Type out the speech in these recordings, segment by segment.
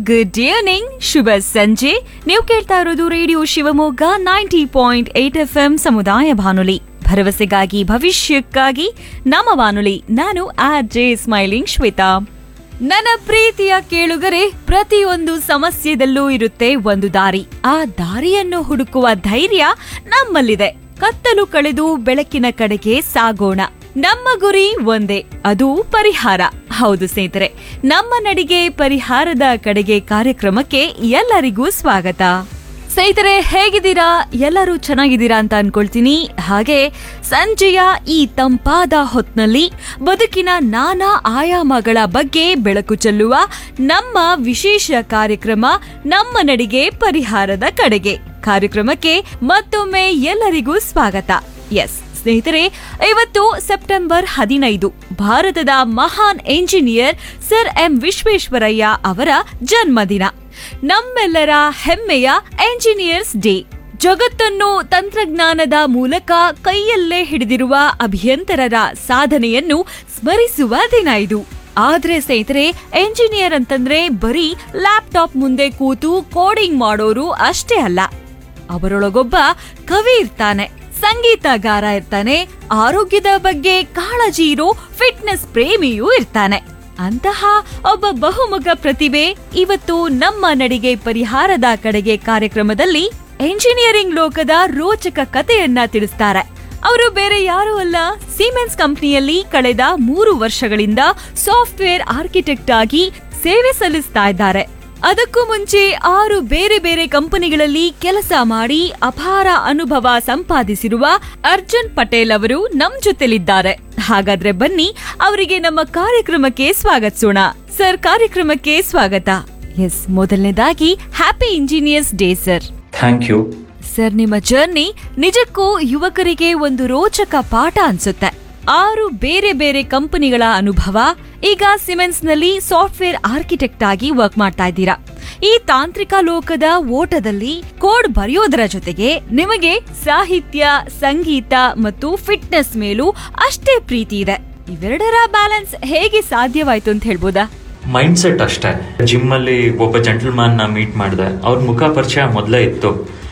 good evening ಶುಭ ಸಂಜೆ ನೀವು ಕೇಳ್ತಾ ಇರೋದು radio Shivamogga ninety point eight F M ಸಮುದಾಯ ಬಾನುಲಿ ಭರವಸೆಗಾಗಿ ಭವಿಷ್ಯಕ್ಕಾಗಿ ನಮ್ಮ ಬಾನುಲಿ ನಾನು ಆರ್ ಜೆ ಸ್ಮೈಲಿಂಗ್ ಶ್ವೇತಾ ನನ್ನ ಪ್ರೀತಿಯ ಕೇಳುಗರೆ ಪ್ರತಿಯೊಂದು ಸಮಸ್ಯೆದಲ್ಲೂ ಇರುತ್ತೆ ಒಂದು ದಾರಿ ಆ ದಾರಿಯನ್ನು ಹುಡುಕುವ ಧೈರ್ಯ ನಮ್ಮಲ್ಲಿದೆ ಕತ್ತಲು ಕಳೆದು ಬೆಳಕಿನ ಕಡೆಗೆ ಸಾಗೋಣ ನಮ್ಮ ಗುರಿ ಒಂದೇ ಅದು ಪರಿಹಾರ ಹೌದು ಸ್ನೇಹಿತರೆ ನಮ್ಮ ನಡಿಗೆ ಪರಿಹಾರದ ಕಡೆಗೆ ಕಾರ್ಯಕ್ರಮಕ್ಕೆ ಎಲ್ಲರಿಗೂ ಸ್ವಾಗತ ಸ್ನೇಹಿತರೆ ಹೇಗಿದ್ದೀರಾ ಎಲ್ಲರೂ ಚೆನ್ನಾಗಿದ್ದೀರಾ ಅಂತ ಅನ್ಕೊಳ್ತೀನಿ ಹಾಗೆ ಸಂಜೆಯ ಈ ತಂಪಾದ ಹೊತ್ನಲ್ಲಿ ಬದುಕಿನ ನಾನಾ ಆಯಾಮಗಳ ಬಗ್ಗೆ ಬೆಳಕು ಚೆಲ್ಲುವ ನಮ್ಮ ವಿಶೇಷ ಕಾರ್ಯಕ್ರಮ ನಮ್ಮ ನಡಿಗೆ ಪರಿಹಾರದ ಕಡೆಗೆ ಕಾರ್ಯಕ್ರಮಕ್ಕೆ ಮತ್ತೊಮ್ಮೆ ಎಲ್ಲರಿಗೂ ಸ್ವಾಗತ ಎಸ್ ಸ್ನೇಹಿತರೆ ಇವತ್ತು ಸೆಪ್ಟೆಂಬರ್ ಹದಿನೈದು ಭಾರತದ ಮಹಾನ್ ಎಂಜಿನಿಯರ್ ಸರ್ ಎಂ ವಿಶ್ವೇಶ್ವರಯ್ಯ ಅವರ ಜನ್ಮದಿನ ನಮ್ಮೆಲ್ಲರ ಹೆಮ್ಮೆಯ ಎಂಜಿನಿಯರ್ಸ್ ಡೇ ಜಗತ್ತನ್ನು ತಂತ್ರಜ್ಞಾನದ ಮೂಲಕ ಕೈಯಲ್ಲೇ ಹಿಡಿದಿರುವ ಅಭಿಯಂತರರ ಸಾಧನೆಯನ್ನು ಸ್ಮರಿಸುವ ದಿನ ಇದು ಆದ್ರೆ ಸ್ನೇಹಿತರೆ ಎಂಜಿನಿಯರ್ ಅಂತಂದ್ರೆ ಬರೀ ಲ್ಯಾಪ್ಟಾಪ್ ಮುಂದೆ ಕೂತು ಕೋಡಿಂಗ್ ಮಾಡೋರು ಅಷ್ಟೇ ಅಲ್ಲ ಅವರೊಳಗೊಬ್ಬ ಕವಿ ಇರ್ತಾನೆ ಸಂಗೀತಗಾರ ಇರ್ತಾನೆ ಆರೋಗ್ಯದ ಬಗ್ಗೆ ಕಾಳಜಿ ಇರೋ ಫಿಟ್ನೆಸ್ ಪ್ರೇಮಿಯೂ ಇರ್ತಾನೆ ಅಂತಹ ಒಬ್ಬ ಬಹುಮುಖ ಪ್ರತಿಭೆ ಇವತ್ತು ನಮ್ಮ ನಡಿಗೆ ಪರಿಹಾರದ ಕಡೆಗೆ ಕಾರ್ಯಕ್ರಮದಲ್ಲಿ ಎಂಜಿನಿಯರಿಂಗ್ ಲೋಕದ ರೋಚಕ ಕಥೆಯನ್ನ ತಿಳಿಸ್ತಾರೆ ಅವರು ಬೇರೆ ಯಾರೂ ಅಲ್ಲ ಸಿಮೆನ್ಸ್ ಕಂಪನಿಯಲ್ಲಿ ಕಳೆದ ಮೂರು ವರ್ಷಗಳಿಂದ ಸಾಫ್ಟ್ವೇರ್ ಆರ್ಕಿಟೆಕ್ಟ್ ಆಗಿ ಸೇವೆ ಸಲ್ಲಿಸ್ತಾ ಇದ್ದಾರೆ ಅದಕ್ಕೂ ಮುಂಚೆ ಆರು ಬೇರೆ ಬೇರೆ ಕಂಪನಿಗಳಲ್ಲಿ ಕೆಲಸ ಮಾಡಿ ಅಪಾರ ಅನುಭವ ಸಂಪಾದಿಸಿರುವ ಅರ್ಜುನ್ ಪಟೇಲ್ ಅವರು ನಮ್ ಜೊತೆಲಿದ್ದಾರೆ ಹಾಗಾದ್ರೆ ಬನ್ನಿ ಅವರಿಗೆ ನಮ್ಮ ಕಾರ್ಯಕ್ರಮಕ್ಕೆ ಸ್ವಾಗತಿಸೋಣ ಸರ್ ಕಾರ್ಯಕ್ರಮಕ್ಕೆ ಸ್ವಾಗತ ಎಸ್ ಮೊದಲನೇದಾಗಿ happy engineers day sir thank you sir ನಿಮ್ಮ ಜರ್ನಿ ನಿಜಕ್ಕೂ ಯುವಕರಿಗೆ ಒಂದು ರೋಚಕ ಪಾಠ ಅನ್ಸುತ್ತೆ ಆರು ಬೇರೆ ಬೇರೆ ಕಂಪನಿಗಳ ಅನುಭವ ಈಗ ಸಿಮೆನ್ಸ್ ನಲ್ಲಿ ಸಾಫ್ಟ್ವೇರ್ ಆರ್ಕಿಟೆಕ್ಟ್ ಆಗಿ ವರ್ಕ್ ಮಾಡ್ತಾ ಇದ್ದೀರಾ ಈ ತಾಂತ್ರಿಕ ಲೋಕದ ಓಟದಲ್ಲಿ ಕೋಡ್ ಬರೆಯೋದರ ಜೊತೆಗೆ ನಿಮಗೆ ಸಾಹಿತ್ಯ ಸಂಗೀತ ಮತ್ತು ಫಿಟ್ನೆಸ್ ಮೇಲೂ ಅಷ್ಟೇ ಪ್ರೀತಿ ಇದೆ ಇವೆರಡರ ಬ್ಯಾಲೆನ್ಸ್ ಹೇಗೆ ಸಾಧ್ಯವಾಯ್ತು ಅಂತ ಹೇಳ್ಬೋದಾ ಮೈಂಡ್ ಸೆಟ್ ಅಷ್ಟೇ ಜಿಮ್ ಅಲ್ಲಿ ಒಬ್ಬ ಜೆಂಟಲ್ಮ್ಯಾನ್ ನ ಮೀಟ್ ಮಾಡಿದೆ ಅವ್ರ ಮುಖ ಪರಿಚಯ ಮೊದಲೇ ಇತ್ತು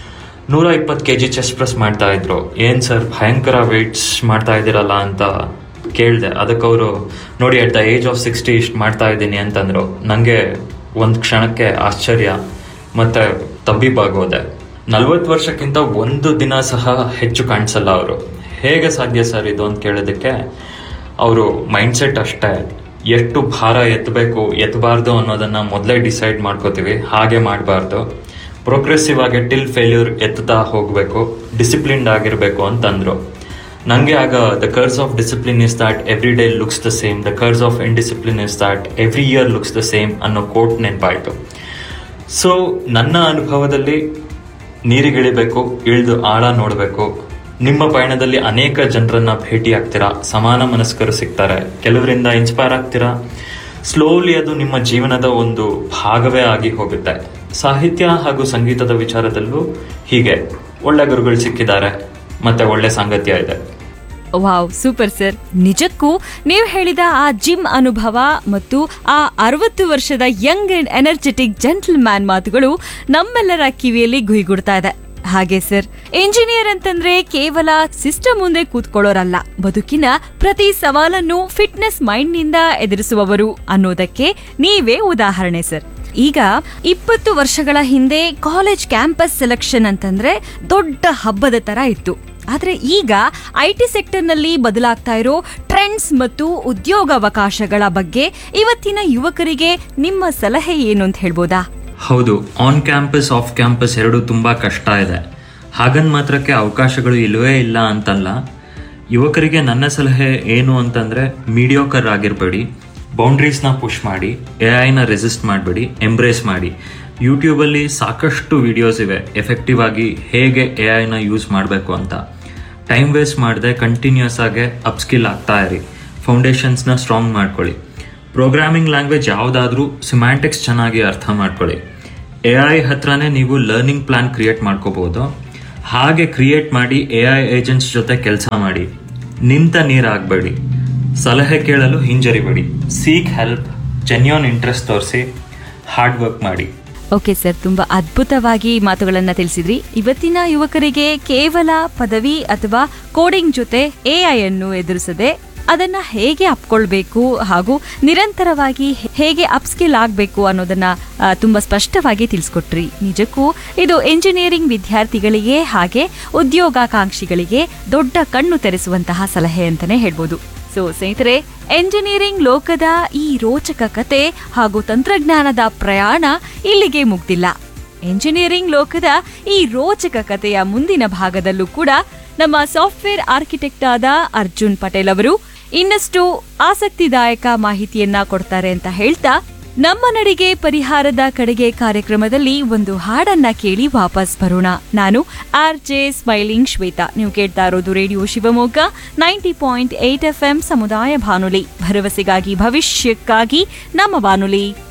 ನೂರ ಇಪ್ಪತ್ತು ಕೆ ಜಿ ಚೆಸ್ಟ್ ಪ್ರೆಸ್ ಮಾಡ್ತಾ ಇದ್ರು ಏನ್ ಸರ್ ಭಯಂಕರ ವೇಟ್ಸ್ ಮಾಡ್ತಾ ಇದ್ದೀರಲ್ಲ ಅಂತ ಕೇಳಿದೆ ಅದಕ್ಕೆ ಅವರು ನೋಡಿ at the age of sixty ಇಷ್ಟು ಮಾಡ್ತಾ ಇದ್ದೀನಿ ಅಂತಂದ್ರು ನನಗೆ ಒಂದು ಕ್ಷಣಕ್ಕೆ ಆಶ್ಚರ್ಯ ಮತ್ತೆ ತಬ್ಬಿಬಾಗೋದೆ ನಲ್ವತ್ತು ವರ್ಷಕ್ಕಿಂತ ಒಂದು ದಿನ ಸಹ ಹೆಚ್ಚು ಕಾಣಿಸಲ್ಲ ಅವರು ಹೇಗೆ ಸಾಧ್ಯ ಸರ್ ಇದು ಅಂತ ಕೇಳೋದಕ್ಕೆ ಅವರು ಮೈಂಡ್ ಸೆಟ್ ಅಷ್ಟೇ ಎಷ್ಟು ಭಾರ ಎತ್ತಬೇಕು ಎತ್ತಬಾರ್ದು ಅನ್ನೋದನ್ನ ಮೊದಲೇ ಡಿಸೈಡ್ ಮಾಡ್ಕೋತೀವಿ ಹಾಗೆ ಮಾಡಬಾರ್ದು ಪ್ರೋಗ್ರೆಸಿವ್ ಆಗಿ ಟಿಲ್ ಫೇಲ್ಯೂರ್ ಎತ್ತುತ್ತಾ ಹೋಗಬೇಕು ಡಿಸಿಪ್ಲಿನ್ಡ್ ಆಗಿರಬೇಕು ಅಂತಂದ್ರು ನನಗೆ ಆಗ the curse of discipline is that every day looks the same the curse of indiscipline is that every year looks the same ಅನ್ನೋ ಕೋಟ್ ನೆನಪಾಯಿತು ಸೊ ನನ್ನ ಅನುಭವದಲ್ಲಿ ನೀರಿಗಿಳಿಬೇಕು ಇಳಿದು ಆಳ ನೋಡಬೇಕು ನಿಮ್ಮ ಪಯಣದಲ್ಲಿ ಅನೇಕ ಜನರನ್ನ ಭೇಟಿ ಆಗ್ತೀರಾ ಸಮಾನ ಮನಸ್ಕರು ಸಿಗ್ತಾರೆ ಕೆಲವರಿಂದ ಇನ್ಸ್ಪೈರ್ ಆಗ್ತೀರಾ ಸ್ಲೋಲಿ ಅದು ನಿಮ್ಮ ಜೀವನದ ಒಂದು ಭಾಗವೇ ಆಗಿ ಹೋಗುತ್ತೆ ಸಾಹಿತ್ಯ ಹಾಗೂ ಸಂಗೀತದ ವಿಚಾರದಲ್ಲೂ ಹೀಗೆ ಒಳ್ಳೆ ಗುರುಗಳು ಸಿಕ್ಕಿದ್ದಾರೆ ಮತ್ತೆ ಒಳ್ಳೆ ಸಾಂಗತ್ಯ ಇದೆ ವಾವ್ ಸೂಪರ್ ಸರ್ ನಿಜಕ್ಕೂ ನೀವು ಹೇಳಿದ ಆ ಜಿಮ್ ಅನುಭವ ಮತ್ತು ಆ ಅರವತ್ತು ವರ್ಷದ young and energetic gentleman ಮಾತುಗಳು ನಮ್ಮೆಲ್ಲರ ಕಿವಿಯಲ್ಲಿ ಗುಯ್ಗುಡ್ತಾ ಇದೆ ಹಾಗೆ ಸರ್ ಇಂಜಿನಿಯರ್ ಅಂತಂದ್ರೆ ಕೇವಲ ಸಿಸ್ಟಮ್ ಮುಂದೆ ಕೂತ್ಕೊಳ್ಳೋರಲ್ಲ ಬದುಕಿನ ಪ್ರತಿ ಸವಾಲನ್ನು ಫಿಟ್ನೆಸ್ ಮೈಂಡ್ ನಿಂದ ಎದುರಿಸುವವರು ಅನ್ನೋದಕ್ಕೆ ನೀವೇ ಉದಾಹರಣೆ ಸರ್ ಈಗ ಇಪ್ಪತ್ತು ವರ್ಷಗಳ ಹಿಂದೆ ಕಾಲೇಜ್ ಕ್ಯಾಂಪಸ್ ಸೆಲೆಕ್ಷನ್ ಅಂತಂದ್ರೆ ದೊಡ್ಡ ಹಬ್ಬದ ತರ ಇತ್ತು ಆದ್ರೆ ಈಗ ಐ ಟಿ ಸೆಕ್ಟರ್ನಲ್ಲಿ ಬದಲಾಗ್ತಾ ಇರೋ ಟ್ರೆಂಡ್ಸ್ ಮತ್ತು ಉದ್ಯೋಗಾವಕಾಶಗಳ ಬಗ್ಗೆ ಇವತ್ತಿನ ಯುವಕರಿಗೆ ನಿಮ್ಮ ಸಲಹೆ ಏನು ಅಂತ ಹೇಳ್ಬೋದಾ ಹೌದು ಆನ್ ಕ್ಯಾಂಪಸ್ ಆಫ್ ಕ್ಯಾಂಪಸ್ ಎರಡು ತುಂಬ ಕಷ್ಟ ಇದೆ ಹಾಗನ್ ಮಾತ್ರಕ್ಕೆ ಅವಕಾಶಗಳು ಇಲ್ಲವೇ ಇಲ್ಲ ಅಂತಲ್ಲ ಯುವಕರಿಗೆ ನನ್ನ ಸಲಹೆ ಏನು ಅಂತಂದ್ರೆ ಮೀಡಿಯೋಕರ್ ಆಗಿರಬೇಡಿ ಬೌಂಡ್ರೀಸ್ನ ಪುಷ್ ಮಾಡಿ ಎ ಐನ ರೆಸಿಸ್ಟ್ ಮಾಡಬೇಡಿ ಎಂಬ್ರೇಸ್ ಮಾಡಿ ಯೂಟ್ಯೂಬಲ್ಲಿ ಸಾಕಷ್ಟು ವಿಡಿಯೋಸ್ ಇವೆ ಎಫೆಕ್ಟಿವ್ ಆಗಿ ಹೇಗೆ ಎ ಐನ ಯೂಸ್ ಮಾಡಬೇಕು ಅಂತ ಟೈಮ್ ವೇಸ್ಟ್ ಮಾಡದೆ ಕಂಟಿನ್ಯೂಸ್ ಆಗಿ ಅಪ್ಸ್ಕಿಲ್ ಆಗ್ತಾ ಇರಿ ಫೌಂಡೇಶನ್ಸ್ನ ಸ್ಟ್ರಾಂಗ್ ಮಾಡ್ಕೊಳ್ಳಿ ಪ್ರೋಗ್ರಾಮಿಂಗ್ ಲ್ಯಾಂಗ್ವೇಜ್ ಯಾವುದಾದ್ರೂ ಸಿಮ್ಯಾಂಟಿಕ್ಸ್ ಚೆನ್ನಾಗಿ ಅರ್ಥ ಮಾಡ್ಕೊಳ್ಳಿ ಎ ಐ ಹತ್ರನೇ ನೀವು ಲರ್ನಿಂಗ್ ಪ್ಲಾನ್ ಕ್ರಿಯೇಟ್ ಮಾಡ್ಕೋಬಹುದು ಹಾಗೆ ಕ್ರಿಯೇಟ್ ಮಾಡಿ ಎ ಐ ಏಜೆಂಟ್ಸ್ ಜೊತೆ ಕೆಲಸ ಮಾಡಿ ನಿಂತ ನೀರಾಗಬೇಡಿ ಸಲಹೆ ಕೇಳಲು ಹಿಂಜರಿಬೇಡಿ ಸೀಕ್ ಹೆಲ್ಪ್ ಜೆನ್ಯೂನ್ ಇಂಟ್ರೆಸ್ಟ್ ತೋರಿಸಿ ಹಾರ್ಡ್ ವರ್ಕ್ ಮಾಡಿ ಓಕೆ ಸರ್ ತುಂಬಾ ಅದ್ಭುತವಾಗಿ ಮಾತುಗಳನ್ನ ತಿಳಿಸಿದ್ರಿ ಇವತ್ತಿನ ಯುವಕರಿಗೆ ಕೇವಲ ಪದವಿ ಅಥವಾ ಕೋಡಿಂಗ್ ಜೊತೆ ಎಐ ಅನ್ನು ಎದುರಿಸದೆ ಅದನ್ನ ಹೇಗೆ ಅಪ್ಕೊಳ್ಬೇಕು ಹಾಗೂ ನಿರಂತರವಾಗಿ ಹೇಗೆ ಅಪ್ಸ್ಕಿಲ್ ಆಗಬೇಕು ಅನ್ನೋದನ್ನ ಆ, ತುಂಬಾ ಸ್ಪಷ್ಟವಾಗಿ ತಿಳಿಸ್ಕೊಟ್ರಿ ನಿಜಕ್ಕೂ ಇದು ಎಂಜಿನಿಯರಿಂಗ್ ವಿದ್ಯಾರ್ಥಿಗಳಿಗೆ ಹಾಗೆ ಉದ್ಯೋಗಾಕಾಂಕ್ಷಿಗಳಿಗೆ ದೊಡ್ಡ ಕಣ್ಣು ತೆರೆಸುವಂತಹ ಸಲಹೆ ಅಂತಾನೆ ಹೇಳ್ಬೋದು ಸೊ ಸ್ನೇಹಿತರೆ ಎಂಜಿನಿಯರಿಂಗ್ ಲೋಕದ ಈ ರೋಚಕ ಕತೆ ಹಾಗೂ ತಂತ್ರಜ್ಞಾನದ ಪ್ರಯಾಣ ಇಲ್ಲಿಗೆ ಮುಗ್ದಿಲ್ಲ ಎಂಜಿನಿಯರಿಂಗ್ ಲೋಕದ ಈ ರೋಚಕ ಕಥೆಯ ಮುಂದಿನ ಭಾಗದಲ್ಲೂ ಕೂಡ ನಮ್ಮ ಸಾಫ್ಟ್ವೇರ್ ಆರ್ಕಿಟೆಕ್ಟ್ ಆದ ಅರ್ಜುನ್ ಪಟೇಲ್ ಅವರು ಇನ್ನಷ್ಟು ಆಸಕ್ತಿದಾಯಕ ಮಾಹಿತಿಯನ್ನ ಕೊಡ್ತಾರೆ ಅಂತ ಹೇಳ್ತಾ ನಮ್ಮ ನಡಿಗೆ ಪರಿಹಾರದ ಕಡೆಗೆ ಕಾರ್ಯಕ್ರಮದಲ್ಲಿ ಒಂದು ಹಾಡನ್ನ ಕೇಳಿ ವಾಪಸ್ ಬರೋಣ ನಾನು ಆರ್ ಜೆ ಸ್ಮೈಲಿಂಗ್ ಶ್ವೇತಾ ನೀವು ಕೇಳ್ತಾ ಇರೋದು radio Shivamogga ninety point eight F M ಸಮುದಾಯ ಬಾನುಲಿ ಭರವಸೆಗಾಗಿ ಭವಿಷ್ಯಕ್ಕಾಗಿ ನಮ್ಮ ಬಾನುಲಿ